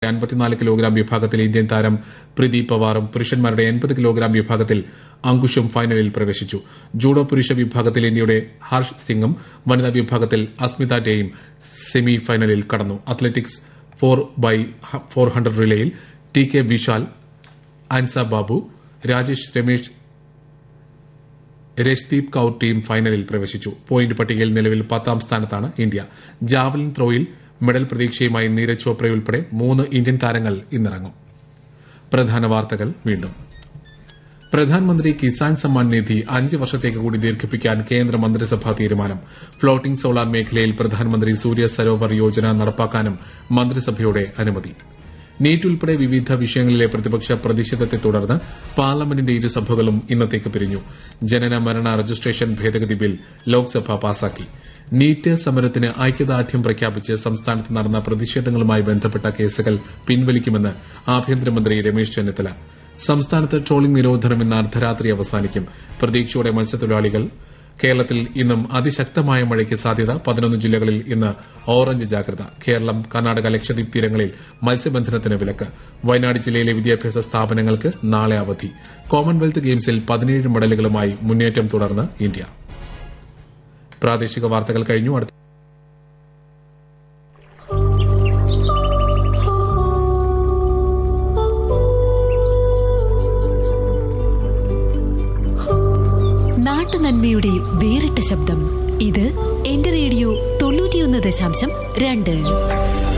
അൻപത്തിനാല് കിലോഗ്രാം വിഭാഗത്തിൽ ഇന്ത്യൻ താരം പ്രിദീപ് പവാറും പുരുഷന്മാരുടെ എൺപത് കിലോഗ്രാം വിഭാഗത്തിൽ അങ്കുഷും ഫൈനലിൽ പ്രവേശിച്ചു ജൂഡോ പുരുഷ വിഭാഗത്തിൽ ഇന്ത്യയുടെ ഹർഷ് സിംഗും വനിതാ വിഭാഗത്തിൽ അസ്മിത ഡേയും സെമി ഫൈനലിൽ കടന്നു athletics four by four hundred റിലേയിൽ T K Vishal Ansa Babu Rajesh Ramesh Rashdeep Kaur team ഫൈനലിൽ പ്രവേശിച്ചു പോയിന്റ് പട്ടികയിൽ നിലവിൽ പത്താം സ്ഥാനത്താണ് ഇന്ത്യ ജാവലിൻ ത്രോയിൽ മെഡൽ പ്രതീക്ഷയുമായി നീരജ് ചോപ്രയുൾപ്പെടെ മൂന്ന് ഇന്ത്യൻ താരങ്ങൾ ഇന്നിറങ്ങും പ്രധാന വാർത്തകൾ വീണ്ടും പ്രധാനമന്ത്രി കിസാൻ സമ്മാൻ നിധി അഞ്ച് വർഷത്തേക്ക് കൂടി ദീർഘിപ്പിക്കാൻ കേന്ദ്ര മന്ത്രിസഭാ തീരുമാനം ഫ്ളോട്ടിംഗ് സോളാർ മേഖലയിൽ പ്രധാനമന്ത്രി സൂര്യ സരോവർ യോജന നടപ്പാക്കാനും മന്ത്രിസഭയുടെ അനുമതി നീറ്റ് ഉൾപ്പെടെ വിവിധ വിഷയങ്ങളിലെ പ്രതിപക്ഷ പ്രതിഷേധത്തെ തുടർന്ന് പാർലമെന്റിന്റെ ഇരുസഭകളും ഇന്നത്തേക്ക് പിരിഞ്ഞു ജനന മരണ രജിസ്ട്രേഷൻ ഭേദഗതി ബിൽ ലോക്സഭ പാസാക്കി നീറ്റ് സമരത്തിന് ഐക്യദാർഢ്യം പ്രഖ്യാപിച്ച് സംസ്ഥാനത്ത് നടന്ന പ്രതിഷേധങ്ങളുമായി ബന്ധപ്പെട്ട കേസുകൾ പിൻവലിക്കുമെന്ന് ആഭ്യന്തരമന്ത്രി രമേശ് ചെന്നിത്തല സംസ്ഥാനത്ത് ട്രോളിംഗ് നിരോധനം ഇന്ന് അർദ്ധരാത്രി അവസാനിക്കും പ്രതീക്ഷയോടെ മത്സ്യത്തൊഴിലാളികൾ കേരളത്തിൽ ഇന്നും അതിശക്തമായ മഴയ്ക്ക് സാധ്യത പതിനൊന്ന് ജില്ലകളിൽ ഇന്ന് ഓറഞ്ച് ജാഗ്രത കേരളം കർണാടക ലക്ഷദ്വീപ് തീരങ്ങളിൽ മത്സ്യബന്ധനത്തിന് വിലക്ക് വയനാട് ജില്ലയിലെ വിദ്യാഭ്യാസ സ്ഥാപനങ്ങൾക്ക് നാളെ അവധി കോമൺവെൽത്ത് ഗെയിംസിൽ പതിനേഴ് മെഡലുകളുമായി മുന്നേറ്റം തുടർന്ന് ഇന്ത്യ പ്രാദേശിക വാർത്തകൾ കഴിഞ്ഞു അടുത്ത നാട്ടുനന്മയുടെ വേറിട്ട ശബ്ദം ഇത് എന്റെ റേഡിയോ തൊണ്ണൂറ്റിയൊന്ന് ദശാംശം രണ്ട്